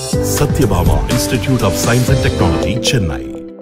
Satyabhama institute of science and technology Chennai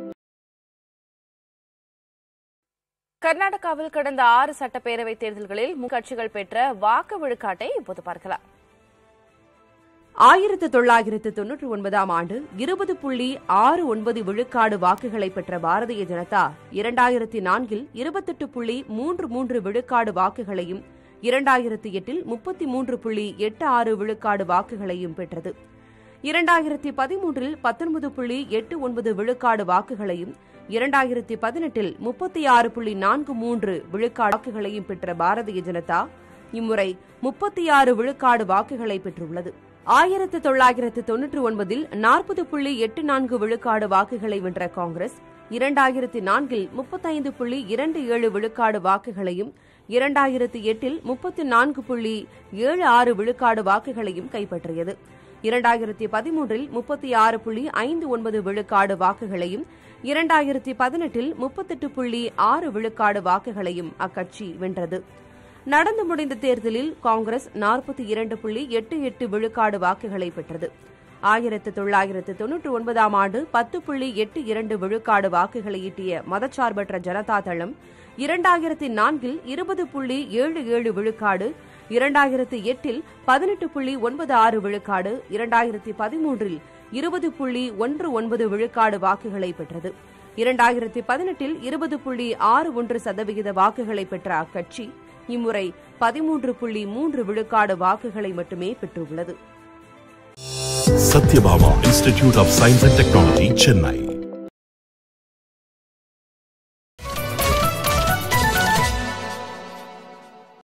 கர்நாடகாவில் கடந்த ஆறு சட்டப்பேரவை தேர்தல்களில் கட்சிகள் பெற்ற வாக்கு விழுக்காட்டை இப்போது பார்க்கலாம் ஆயிரத்து தொள்ளாயிரத்து தொன்னூற்றி ஒன்பதாம் ஆண்டு இருபது புள்ளி ஆறு ஒன்பது விழுக்காடு வாக்குகளை பெற்ற பாரதிய ஜனதா இரண்டாயிரத்தி நான்கில் இருபத்தெட்டு புள்ளி மூன்று மூன்று விழுக்காடு வாக்குகளையும் இரண்டாயிரத்தி எட்டில் முப்பத்தி மூன்று புள்ளி எட்டு ஆறு விழுக்காடு வாக்குகளையும் பெற்றது இரண்டாயிரத்தி பதிமூன்றில் பத்தொன்பது புள்ளி எட்டு ஒன்பது விழுக்காடு வாக்குகளையும் இரண்டாயிரத்தி பதினெட்டில் முப்பத்தி ஆறு புள்ளி நான்கு மூன்று விழுக்காடு வாக்குகளையும் பெற்ற பாரதிய ஜனதா இம்முறை முப்பத்தி ஆறு விழுக்காடு வாக்குகளை பெற்றுள்ளது ஆயிரத்து தொள்ளாயிரத்து தொன்னூற்றி ஒன்பதில் நாற்பது புள்ளி எட்டு நான்கு விழுக்காடு வாக்குகளை வென்ற காங்கிரஸ் இரண்டாயிரத்தி நான்கில் முப்பத்தைந்து புள்ளி இரண்டு ஏழு விழுக்காடு வாக்குகளையும் இரண்டாயிரத்தி எட்டில் முப்பத்தி நான்கு புள்ளி ஏழு ஆறு விழுக்காடு வாக்குகளையும் கைப்பற்றியது இரண்டாயிரத்தி பதிமூன்றில் முப்பத்தி ஆறு புள்ளி ஐந்து ஒன்பது விழுக்காடு வாக்குகளையும் இரண்டாயிரத்தி பதினெட்டில் முப்பத்தெட்டு புள்ளி ஆறு விழுக்காடு வாக்குகளையும் அக்கட்சி வென்றது நடந்து முடிந்த தேர்தலில் காங்கிரஸ் நாற்பத்தி இரண்டு புள்ளி எட்டு எட்டு விழுக்காடு வாக்குகளை பெற்றது ஆயிரத்து தொள்ளாயிரத்து தொன்னூற்றி ஒன்பதாம் ஆண்டு பத்து புள்ளி எட்டு இரண்டு விழுக்காடு வாக்குகளை ஈட்டிய மதச்சார்பற்ற ஜனதா தளம் இரண்டாயிரத்தி நான்கில் இருபது புள்ளி ஏழு ஏழு விழுக்காடு இரண்டாயிரத்தி எட்டில் பதினெட்டு புள்ளி ஒன்பது ஆறு விழுக்காடு இரண்டாயிரத்தி பதிமூன்றில் இருபது புள்ளி ஒன்று ஒன்பது விழுக்காடு வாக்குகளை பெற்றது இரண்டாயிரத்தி பதினெட்டில் இருபது புள்ளி ஆறு ஒன்று சதவிகித வாக்குகளை பெற்ற அக்கட்சி இம்முறை பதிமூன்று புள்ளி மூன்று விழுக்காடு வாக்குகளை மட்டுமே பெற்றுள்ளது Sathyabama institute of science and technology Chennai